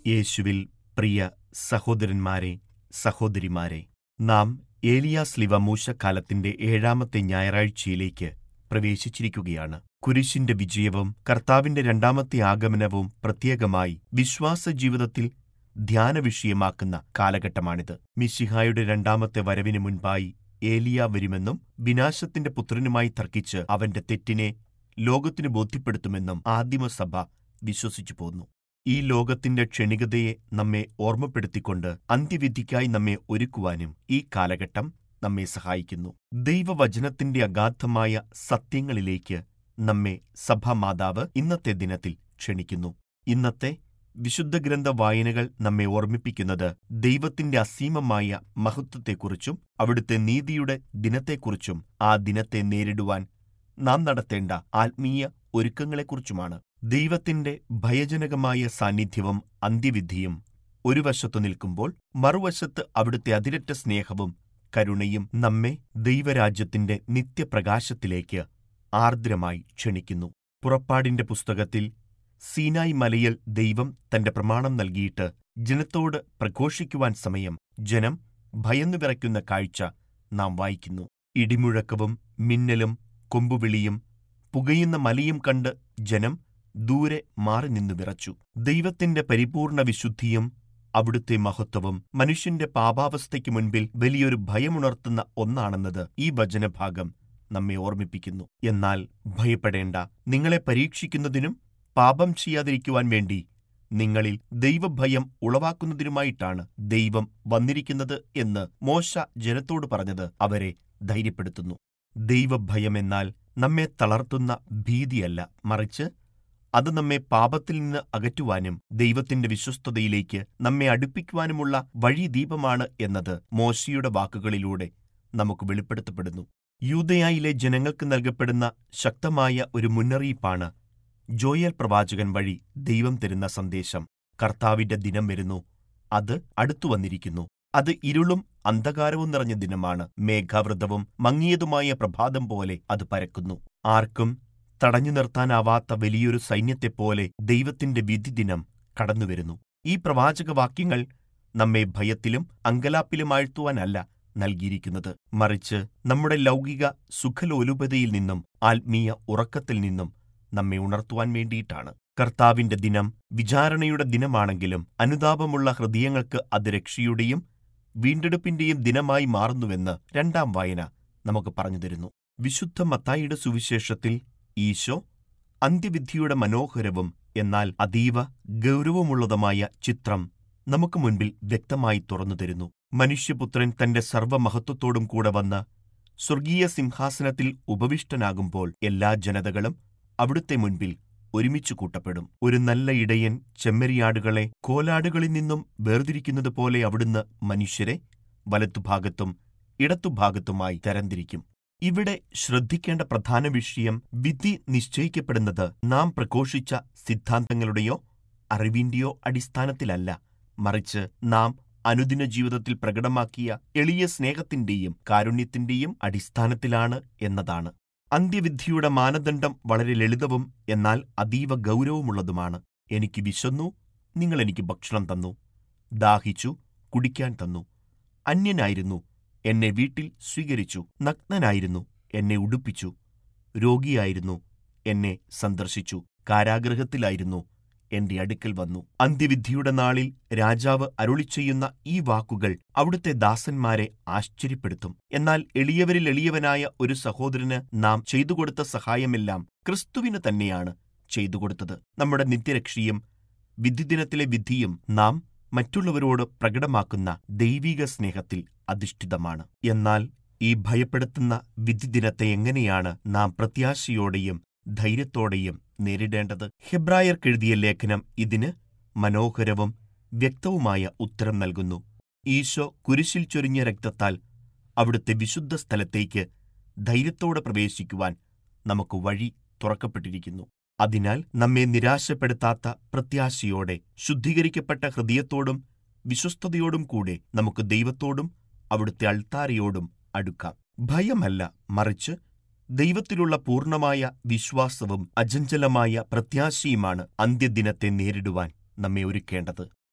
യേശുവിൽ പ്രിയ സഹോദരന്മാരെ സഹോദരിമാരെ നാം ഏലിയാസ്ലിവ മൂശക്കാലത്തിന്റെ ഏഴാമത്തെ ഞായറാഴ്ചയിലേക്ക് പ്രവേശിച്ചിരിക്കുകയാണ് കുരിശിന്റെ വിജയവും കർത്താവിന്റെ രണ്ടാമത്തെ ആഗമനവും പ്രത്യേകമായി വിശ്വാസ ജീവിതത്തിൽ ധ്യാനവിഷയമാക്കുന്ന കാലഘട്ടമാണിത് മിശിഹായുടെ രണ്ടാമത്തെ വരവിന് മുൻപായി ഏലിയ വരുമെന്നും വിനാശത്തിന്റെ പുത്രനുമായി തർക്കിച്ച് അവന്റെ തെറ്റിനെ ലോകത്തിനു ബോധ്യപ്പെടുത്തുമെന്നും ആദിമസഭ വിശ്വസിച്ചു പോന്നു ഈ ലോകത്തിന്റെ ക്ഷണികതയെ നമ്മെ ഓർമ്മപ്പെടുത്തിക്കൊണ്ട് അന്ത്യവിധിക്കായി നമ്മെ ഒരുക്കുവാനും ഈ കാലഘട്ടം നമ്മെ സഹായിക്കുന്നു ദൈവവചനത്തിന്റെ അഗാധമായ സത്യങ്ങളിലേക്ക് നമ്മെ സഭാമാതാവ് ഇന്നത്തെ ദിനത്തിൽ ക്ഷണിക്കുന്നു ഇന്നത്തെ വിശുദ്ധ ഗ്രന്ഥ വായനകൾ നമ്മെ ഓർമ്മിപ്പിക്കുന്നത് ദൈവത്തിന്റെ അസീമമായ മഹത്വത്തെക്കുറിച്ചും അവിടുത്തെ നീതിയുടെ ദിനത്തെക്കുറിച്ചും ആ ദിനത്തെ നേരിടുവാൻ നാം നടത്തേണ്ട ആത്മീയ ഒരുക്കങ്ങളെക്കുറിച്ചുമാണ് ദൈവത്തിന്റെ ഭയജനകമായ സാന്നിധ്യവും അന്ത്യവിധിയും ഒരു വശത്തു നിൽക്കുമ്പോൾ മറുവശത്ത് അവിടുത്തെ അതിരറ്റ സ്നേഹവും കരുണയും നമ്മെ ദൈവരാജ്യത്തിന്റെ നിത്യപ്രകാശത്തിലേക്ക് ആർദ്രമായി ക്ഷണിക്കുന്നു പുറപ്പാടിന്റെ പുസ്തകത്തിൽ സീനായ് മലയിൽ ദൈവം തന്റെ പ്രമാണം നൽകിയിട്ട് ജനത്തോട് പ്രഘോഷിക്കുവാൻ സമയം ജനം ഭയന്നു വിറയ്ക്കുന്ന കാഴ്ച നാം വായിക്കുന്നു ഇടിമുഴക്കവും മിന്നലും കൊമ്പുവിളിയും പുകയുന്ന മലയും കണ്ട് ജനം ദൂരെ മാറി നിന്നു വിറച്ചു ദൈവത്തിന്റെ പരിപൂർണ വിശുദ്ധിയും അവിടുത്തെ മഹത്വവും മനുഷ്യന്റെ പാപാവസ്ഥയ്ക്ക് മുൻപിൽ വലിയൊരു ഭയമുണർത്തുന്ന ഒന്നാണെന്നത് ഈ വചനഭാഗം നമ്മെ ഓർമ്മിപ്പിക്കുന്നു എന്നാൽ ഭയപ്പെടേണ്ട നിങ്ങളെ പരീക്ഷിക്കുന്നതിനും പാപം ചെയ്യാതിരിക്കുവാൻ വേണ്ടി നിങ്ങളിൽ ദൈവഭയം ഉളവാക്കുന്നതിനുമായിട്ടാണ് ദൈവം വന്നിരിക്കുന്നത് എന്ന് മോശ ജനത്തോട് പറഞ്ഞത് അവരെ ധൈര്യപ്പെടുത്തുന്നു ദൈവഭയമെന്നാൽ നമ്മെ തളർത്തുന്ന ഭീതിയല്ല മറിച്ച് അത് നമ്മെ പാപത്തിൽ നിന്ന് അകറ്റുവാനും ദൈവത്തിന്റെ വിശ്വസ്തതയിലേക്ക് നമ്മെ അടുപ്പിക്കുവാനുമുള്ള വഴിദീപമാണ് എന്നത് മോശയുടെ വാക്കുകളിലൂടെ നമുക്ക് വെളിപ്പെടുത്തപ്പെടുന്നു യൂതയായിലെ ജനങ്ങൾക്ക് നൽകപ്പെടുന്ന ശക്തമായ ഒരു മുന്നറിയിപ്പാണ് ജോയൽ പ്രവാചകൻ വഴി ദൈവം തരുന്ന സന്ദേശം കർത്താവിന്റെ ദിനം വരുന്നു അത് അടുത്തു വന്നിരിക്കുന്നു അത് ഇരുളും അന്ധകാരവും നിറഞ്ഞ ദിനമാണ് മേഘാവൃതവും മങ്ങിയതുമായ പ്രഭാതം പോലെ അത് പരക്കുന്നു ആർക്കും തടഞ്ഞു നിർത്താനാവാത്ത വലിയൊരു സൈന്യത്തെപ്പോലെ ദൈവത്തിന്റെ വിധിദിനം കടന്നുവരുന്നു ഈ പ്രവാചകവാക്യങ്ങൾ നമ്മെ ഭയത്തിലും അങ്കലാപ്പിലുമാഴ്ത്തുവാനല്ല നൽകിയിരിക്കുന്നത് മറിച്ച് നമ്മുടെ ലൗകിക സുഖലോലുപതയിൽ നിന്നും ആത്മീയ ഉറക്കത്തിൽ നിന്നും നമ്മെ ഉണർത്തുവാൻ വേണ്ടിയിട്ടാണ് കർത്താവിന്റെ ദിനം വിചാരണയുടെ ദിനമാണെങ്കിലും അനുതാപമുള്ള ഹൃദയങ്ങൾക്ക് അത് രക്ഷയുടെയും വീണ്ടെടുപ്പിന്റെയും ദിനമായി മാറുന്നുവെന്ന് രണ്ടാം വായന നമുക്ക് പറഞ്ഞു തരുന്നു വിശുദ്ധ മത്തായിയുടെ സുവിശേഷത്തിൽ ഈശോ അന്ത്യവിധിയുടെ മനോഹരവും എന്നാൽ അതീവ ഗൗരവമുള്ളതുമായ ചിത്രം നമുക്ക് മുൻപിൽ വ്യക്തമായി തുറന്നു തരുന്നു മനുഷ്യപുത്രൻ തന്റെ സർവമഹത്വത്തോടും കൂടെ വന്ന് സ്വർഗീയ സിംഹാസനത്തിൽ ഉപവിഷ്ടനാകുമ്പോൾ എല്ലാ ജനതകളും അവിടുത്തെ മുൻപിൽ ഒരുമിച്ചു കൂട്ടപ്പെടും ഒരു നല്ല ഇടയൻ ചെമ്മരിയാടുകളെ കോലാടുകളിൽ നിന്നും വേർതിരിക്കുന്നത് പോലെ അവിടുന്ന് മനുഷ്യരെ വലത്തുഭാഗത്തും ഇടത്തുഭാഗത്തുമായി തരംതിരിക്കും ഇവിടെ ശ്രദ്ധിക്കേണ്ട പ്രധാന വിഷയം വിധി നിശ്ചയിക്കപ്പെടുന്നത് നാം പ്രഘോഷിച്ച സിദ്ധാന്തങ്ങളുടെയോ അറിവിന്റെയോ അടിസ്ഥാനത്തിലല്ല മറിച്ച് നാം അനുദിന ജീവിതത്തിൽ പ്രകടമാക്കിയ എളിയ സ്നേഹത്തിന്റെയും കാരുണ്യത്തിന്റെയും അടിസ്ഥാനത്തിലാണ് എന്നതാണ് അന്ത്യവിധിയുടെ മാനദണ്ഡം വളരെ ലളിതവും എന്നാൽ അതീവ ഗൗരവമുള്ളതുമാണ് എനിക്ക് വിശന്നു നിങ്ങൾ എനിക്ക് ഭക്ഷണം തന്നു ദാഹിച്ചു കുടിക്കാൻ തന്നു അന്യനായിരുന്നു എന്നെ വീട്ടിൽ സ്വീകരിച്ചു നഗ്നനായിരുന്നു എന്നെ ഉടുപ്പിച്ചു രോഗിയായിരുന്നു എന്നെ സന്ദർശിച്ചു കാരാഗൃഹത്തിലായിരുന്നു എന്റെ അടുക്കൽ വന്നു അന്ത്യവിധിയുടെ നാളിൽ രാജാവ് അരുളിച്ചെയ്യുന്ന ഈ വാക്കുകൾ അവിടുത്തെ ദാസന്മാരെ ആശ്ചര്യപ്പെടുത്തും എന്നാൽ എളിയവരിൽ എളിയവനായ ഒരു സഹോദരന് നാം ചെയ്തുകൊടുത്ത സഹായമെല്ലാം ക്രിസ്തുവിന് തന്നെയാണ് ചെയ്തുകൊടുത്തത് നമ്മുടെ നിത്യരക്ഷയും വിധിദിനത്തിലെ വിധിയും നാം മറ്റുള്ളവരോട് പ്രകടമാക്കുന്ന ദൈവിക സ്നേഹത്തിൽ അധിഷ്ഠിതമാണ് എന്നാൽ ഈ ഭയപ്പെടുത്തുന്ന വിധിദിനത്തെ എങ്ങനെയാണ് നാം പ്രത്യാശയോടെയും ധൈര്യത്തോടെയും നേരിടേണ്ടത് ഹെബ്രായർക്കെഴുതിയ ലേഖനം ഇതിന് മനോഹരവും വ്യക്തവുമായ ഉത്തരം നൽകുന്നു ഈശോ കുരിശിൽ ചൊരിഞ്ഞ രക്തത്താൽ അവിടുത്തെ വിശുദ്ധ സ്ഥലത്തേക്ക് ധൈര്യത്തോടെ പ്രവേശിക്കുവാൻ നമുക്ക് വഴി തുറക്കപ്പെട്ടിരിക്കുന്നു അതിനാൽ നമ്മെ നിരാശപ്പെടുത്താത്ത പ്രത്യാശയോടെ ശുദ്ധീകരിക്കപ്പെട്ട ഹൃദയത്തോടും വിശ്വസ്തയോടും കൂടെ നമുക്ക് ദൈവത്തോടും അവിടുത്തെ അൾത്താരയോടും അടുക്കാം ഭയമല്ല മറിച്ച് ദൈവത്തിലുള്ള പൂർണ്ണമായ വിശ്വാസവും അചഞ്ചലമായ പ്രത്യാശയുമാണ് അന്ത്യദിനത്തെ നേരിടുവാൻ നമ്മെ ഒരുക്കേണ്ടത്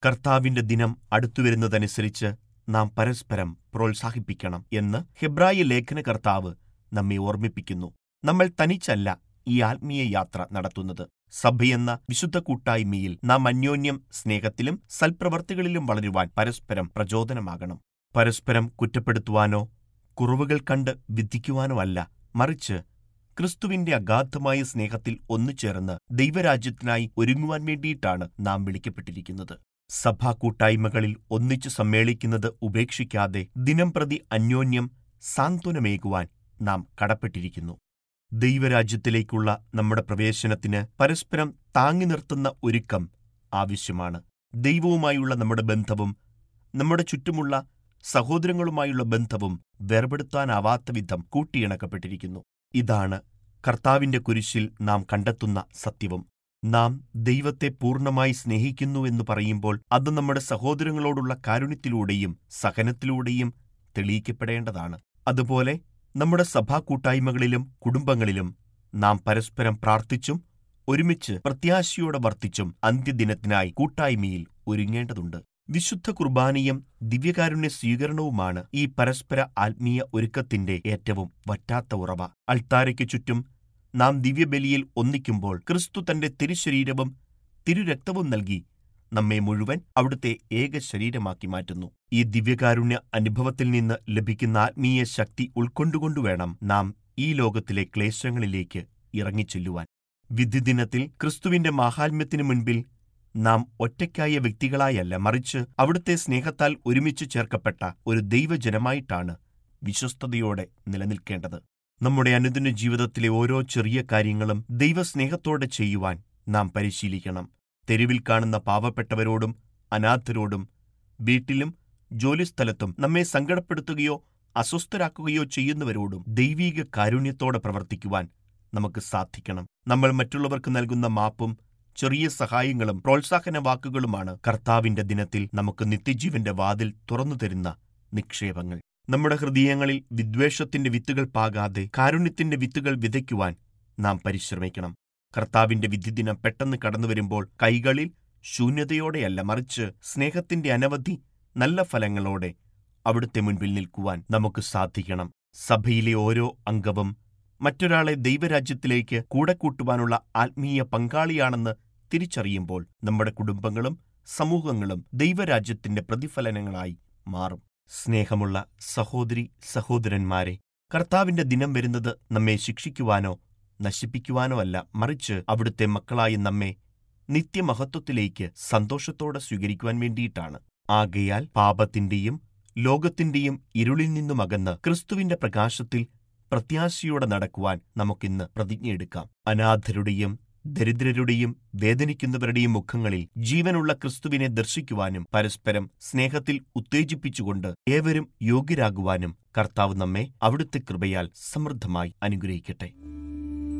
കർത്താവിന്റെ ദിനം അടുത്തുവരുന്നതനുസരിച്ച് നാം പരസ്പരം പ്രോത്സാഹിപ്പിക്കണം എന്ന് ഹെബ്രായ ലേഖനകർത്താവ് നമ്മെ ഓർമ്മിപ്പിക്കുന്നു നമ്മൾ തനിച്ചല്ല ഈ ആത്മീയ യാത്ര നടത്തുന്നത് സഭയെന്ന വിശുദ്ധ കൂട്ടായ്മയിൽ നാം അന്യോന്യം സ്നേഹത്തിലും സൽപ്രവർത്തികളിലും വളരുവാൻ പരസ്പരം പ്രചോദനമാകണം പരസ്പരം കുറ്റപ്പെടുത്തുവാനോ കുറവുകൾ കണ്ട് വിധിക്കുവാനോ അല്ല മറിച്ച് ക്രിസ്തുവിന്റെ അഗാധമായ സ്നേഹത്തിൽ ഒന്നുചേർന്ന് ദൈവരാജ്യത്തിനായി ഒരുങ്ങുവാൻ വേണ്ടിയിട്ടാണ് നാം വിളിക്കപ്പെട്ടിരിക്കുന്നത് സഭാ കൂട്ടായ്മകളിൽ ഒന്നിച്ചു സമ്മേളിക്കുന്നത് ഉപേക്ഷിക്കാതെ ദിനംപ്രതി അന്യോന്യം സാന്ത്വനമേകുവാൻ നാം കടപ്പെട്ടിരിക്കുന്നു ദൈവരാജ്യത്തിലേക്കുള്ള നമ്മുടെ പ്രവേശനത്തിന് പരസ്പരം താങ്ങി നിർത്തുന്ന ഒരുക്കം ആവശ്യമാണ് ദൈവവുമായുള്ള നമ്മുടെ ബന്ധവും നമ്മുടെ ചുറ്റുമുള്ള സഹോദരങ്ങളുമായുള്ള ബന്ധവും വേർപെടുത്താനാവാത്ത വിധം കൂട്ടിയിണക്കപ്പെട്ടിരിക്കുന്നു ഇതാണ് കർത്താവിന്റെ കുരിശിൽ നാം കണ്ടെത്തുന്ന സത്യവും നാം ദൈവത്തെ പൂർണ്ണമായി സ്നേഹിക്കുന്നുവെന്ന് പറയുമ്പോൾ അത് നമ്മുടെ സഹോദരങ്ങളോടുള്ള കാരുണ്യത്തിലൂടെയും സഹനത്തിലൂടെയും തെളിയിക്കപ്പെടേണ്ടതാണ് അതുപോലെ നമ്മുടെ സഭാ കൂട്ടായ്മകളിലും കുടുംബങ്ങളിലും നാം പരസ്പരം പ്രാർത്ഥിച്ചും ഒരുമിച്ച് പ്രത്യാശയോടെ വർത്തിച്ചും അന്ത്യദിനത്തിനായി കൂട്ടായ്മയിൽ ഒരുങ്ങേണ്ടതുണ്ട് വിശുദ്ധ കുർബാനയും ദിവ്യകാരുണ്യ സ്വീകരണവുമാണ് ഈ പരസ്പര ആത്മീയ ഒരുക്കത്തിന്റെ ഏറ്റവും വറ്റാത്ത ഉറവ അൾത്താരയ്ക്ക് ചുറ്റും നാം ദിവ്യബലിയിൽ ഒന്നിക്കുമ്പോൾ ക്രിസ്തു തന്റെ തിരുശരീരവും തിരുരക്തവും നൽകി നമ്മെ മുഴുവൻ അവിടുത്തെ ഏക ശരീരമാക്കി മാറ്റുന്നു ഈ ദിവ്യകാരുണ്യ അനുഭവത്തിൽ നിന്ന് ലഭിക്കുന്ന ആത്മീയ ശക്തി ഉൾക്കൊണ്ടുകൊണ്ടുവേണം നാം ഈ ലോകത്തിലെ ക്ലേശങ്ങളിലേക്ക് ഇറങ്ങിച്ചെല്ലുവാൻ വിധിദിനത്തിൽ ക്രിസ്തുവിന്റെ മാഹാത്മ്യത്തിനു മുൻപിൽ നാം ഒറ്റയ്ക്കായ വ്യക്തികളായല്ല മറിച്ച് അവിടുത്തെ സ്നേഹത്താൽ ഒരുമിച്ച് ചേർക്കപ്പെട്ട ഒരു ദൈവജനമായിട്ടാണ് വിശ്വസ്തയോടെ നിലനിൽക്കേണ്ടത് നമ്മുടെ അനുദിന ജീവിതത്തിലെ ഓരോ ചെറിയ കാര്യങ്ങളും ദൈവസ്നേഹത്തോടെ ചെയ്യുവാൻ നാം പരിശീലിക്കണം തെരുവിൽ കാണുന്ന പാവപ്പെട്ടവരോടും അനാഥരോടും വീട്ടിലും ജോലിസ്ഥലത്തും നമ്മെ സങ്കടപ്പെടുത്തുകയോ അസ്വസ്ഥരാക്കുകയോ ചെയ്യുന്നവരോടും ദൈവീക കാരുണ്യത്തോടെ പ്രവർത്തിക്കുവാൻ നമുക്ക് സാധിക്കണം നമ്മൾ മറ്റുള്ളവർക്ക് നൽകുന്ന മാപ്പും ചെറിയ സഹായങ്ങളും പ്രോത്സാഹന വാക്കുകളുമാണ് കർത്താവിന്റെ ദിനത്തിൽ നമുക്ക് നിത്യജീവന്റെ വാതിൽ തുറന്നു തരുന്ന നിക്ഷേപങ്ങൾ നമ്മുടെ ഹൃദയങ്ങളിൽ വിദ്വേഷത്തിന്റെ വിത്തുകൾ പാകാതെ കാരുണ്യത്തിന്റെ വിത്തുകൾ വിതയ്ക്കുവാൻ നാം പരിശ്രമിക്കണം കർത്താവിന്റെ വിധിദിനം പെട്ടെന്ന് കടന്നുവരുമ്പോൾ കൈകളിൽ ശൂന്യതയോടെയല്ല മറിച്ച് സ്നേഹത്തിന്റെ അനവധി നല്ല ഫലങ്ങളോടെ അവിടുത്തെ മുൻപിൽ നിൽക്കുവാൻ നമുക്ക് സാധിക്കണം സഭയിലെ ഓരോ അംഗവും മറ്റൊരാളെ ദൈവരാജ്യത്തിലേക്ക് കൂടെ കൂട്ടുവാനുള്ള ആത്മീയ പങ്കാളിയാണെന്ന് തിരിച്ചറിയുമ്പോൾ നമ്മുടെ കുടുംബങ്ങളും സമൂഹങ്ങളും ദൈവരാജ്യത്തിന്റെ പ്രതിഫലനങ്ങളായി മാറും സ്നേഹമുള്ള സഹോദരി സഹോദരന്മാരെ കർത്താവിന്റെ ദിനം വരുന്നത് നമ്മെ ശിക്ഷിക്കുവാനോ നശിപ്പിക്കുവാനോ അല്ല മറിച്ച് അവിടുത്തെ മക്കളായ നമ്മെ നിത്യമഹത്വത്തിലേക്ക് സന്തോഷത്തോടെ സ്വീകരിക്കുവാൻ വേണ്ടിയിട്ടാണ് ആകയാൽ പാപത്തിന്റെയും ലോകത്തിന്റെയും ഇരുളിൽ നിന്നുമകന്ന് ക്രിസ്തുവിന്റെ പ്രകാശത്തിൽ പ്രത്യാശയോടെ നടക്കുവാൻ നമുക്കിന്ന് പ്രതിജ്ഞയെടുക്കാം അനാഥരുടെയും ദരിദ്രരുടെയും വേദനിക്കുന്നവരുടെയും മുഖങ്ങളിൽ ജീവനുള്ള ക്രിസ്തുവിനെ ദർശിക്കുവാനും പരസ്പരം സ്നേഹത്തിൽ ഉത്തേജിപ്പിച്ചുകൊണ്ട് ഏവരും യോഗ്യരാകുവാനും കർത്താവ് നമ്മെ അവിടുത്തെ കൃപയാൽ സമൃദ്ധമായി അനുഗ്രഹിക്കട്ടെ